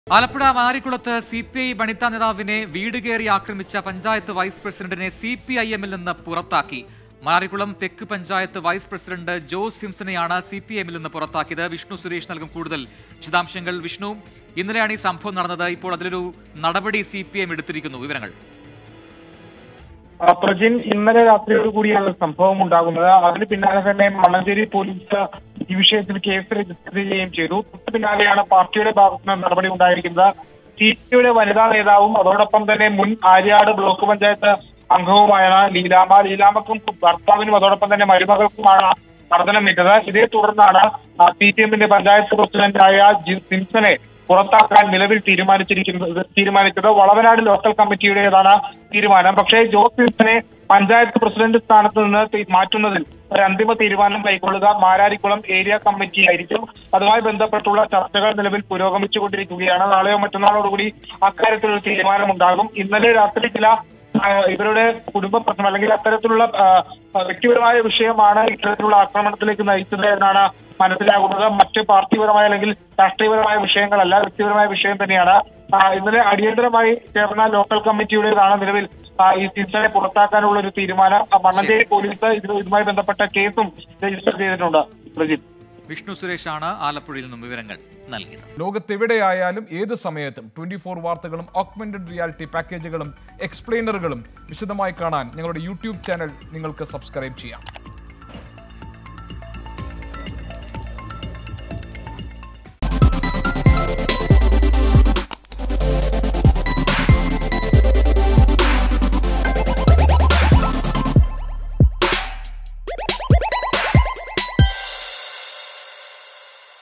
ആലപ്പുഴ മാരിക്കുളത്ത് C P I വനിതാ നേതാവിനെ വീട് കയറി ആക്രമിച്ച പഞ്ചായത്ത് വൈസ് പ്രസിഡന്റിനെ സി പി ഐ എമ്മിൽ നിന്ന് പുറത്താക്കി മാരിക്കുളം തെക്ക് പഞ്ചായത്ത് വൈസ് പ്രസിഡന്റ് ജോസ് സിംസനെയാണ് സി പി എമ്മിൽ നിന്ന് പുറത്താക്കിയത് വിഷ്ണു സുരേഷ് നൽകും കൂടുതൽ വിശദാംശങ്ങൾ വിഷ്ണു ഇന്നലെയാണ് ഈ സംഭവം നടന്നത് ഇപ്പോൾ അതിലൊരു നടപടി സി പി എം എടുത്തിരിക്കുന്നു വിവരങ്ങൾ ആ, പ്രജിൻ ഇന്നലെ രാത്രിയോട് കൂടിയാണ് സംഭവം ഉണ്ടാകുന്നത് അതിന് പിന്നാലെ തന്നെ മണ്ണഞ്ചേരി പോലീസ് ഈ വിഷയത്തിൽ കേസ് രജിസ്റ്റർ ചെയ്യുകയും ചെയ്തു തൊട്ട് പിന്നാലെയാണ് പാർട്ടിയുടെ ഭാഗത്ത് നിന്ന് നടപടി ഉണ്ടായിരിക്കുന്നത് സി പി യുടെ വനിതാ നേതാവും അതോടൊപ്പം തന്നെ മുൻ ആര്യാട് ബ്ലോക്ക് പഞ്ചായത്ത് അംഗവുമായാണ് ലീലാമ ലീലാമക്കും ഭർത്താവിനും അതോടൊപ്പം തന്നെ മരുമകൾക്കുമാണ് മർദ്ദനമേറ്റത് ഇതേ തുടർന്നാണ് സി പി എമ്മിന്റെ പഞ്ചായത്ത് പ്രസിഡന്റായ ജി- സിംസനെ പുറത്താക്കാൻ നിലവിൽ തീരുമാനിച്ചിരിക്കുന്നത് തീരുമാനിച്ചത് വളവനാട് ലോക്കൽ കമ്മിറ്റിയുടേതാണ് തീരുമാനം പക്ഷേ ജോസ് സിംസനെ പഞ്ചായത്ത് പ്രസിഡന്റ് സ്ഥാനത്ത് നിന്ന് തി- മാറ്റുന്നതിൽ ഒരു അന്തിമ തീരുമാനം കൈക്കൊള്ളുക മാരാരിക്കുളം ഏരിയ കമ്മിറ്റി ആയിരിക്കും അതുമായി ബന്ധപ്പെട്ടുള്ള ചർച്ചകൾ നിലവിൽ പുരോഗമിച്ചുകൊണ്ടിരിക്കുകയാണ് നാളെയോ മറ്റന്നാളോടുകൂടി അക്കാര്യത്തിലൊരു തീരുമാനമുണ്ടാകും ഇന്നലെ രാത്രി ചില ആ, ഇവരുടെ കുടുംബ പ്രശ്നം അല്ലെങ്കിൽ അത്തരത്തിലുള്ള ആ, ആ, വ്യക്തിപരമായ വിഷയമാണ് ഇത്തരത്തിലുള്ള ആക്രമണത്തിലേക്ക് നയിച്ചത് എന്നാണ് മനസ്സിലാകുന്നത് മറ്റ് പാർട്ടിപരമായ അല്ലെങ്കിൽ രാഷ്ട്രീയപരമായ വിഷയങ്ങളല്ല വ്യക്തിപരമായ വിഷയം തന്നെയാണ് ആ, ഇന്നലെ അടിയന്തരമായി ചേർന്ന ലോക്കൽ കമ്മിറ്റിയുടേതാണ് നിലവിൽ ആ, ഈ സിൻസനെ പുറത്താക്കാനുള്ള ഒരു തീരുമാനം ആ, മണ്ണഞ്ചേരി പോലീസ് ഇത് ഇതുമായി ബന്ധപ്പെട്ട കേസും രജിസ്റ്റർ ചെയ്തിട്ടുണ്ട് പ്രജിത്ത് വിഷ്ണു സുരേഷാണ് ആലപ്പുഴയിൽ നിന്നും വിവരങ്ങൾ നൽകിയത് ലോകത്തെവിടെയായാലും ഏത് സമയത്തും ട്വന്റി ഫോർ വാർത്തകളും ഓഗ്മെന്റഡ് റിയാലിറ്റി പാക്കേജുകളും എക്സ്പ്ലെയിനറുകളും വിശദമായി കാണാൻ ഞങ്ങളുടെ യൂട്യൂബ് ചാനൽ നിങ്ങൾക്ക് സബ്സ്ക്രൈബ് ചെയ്യാം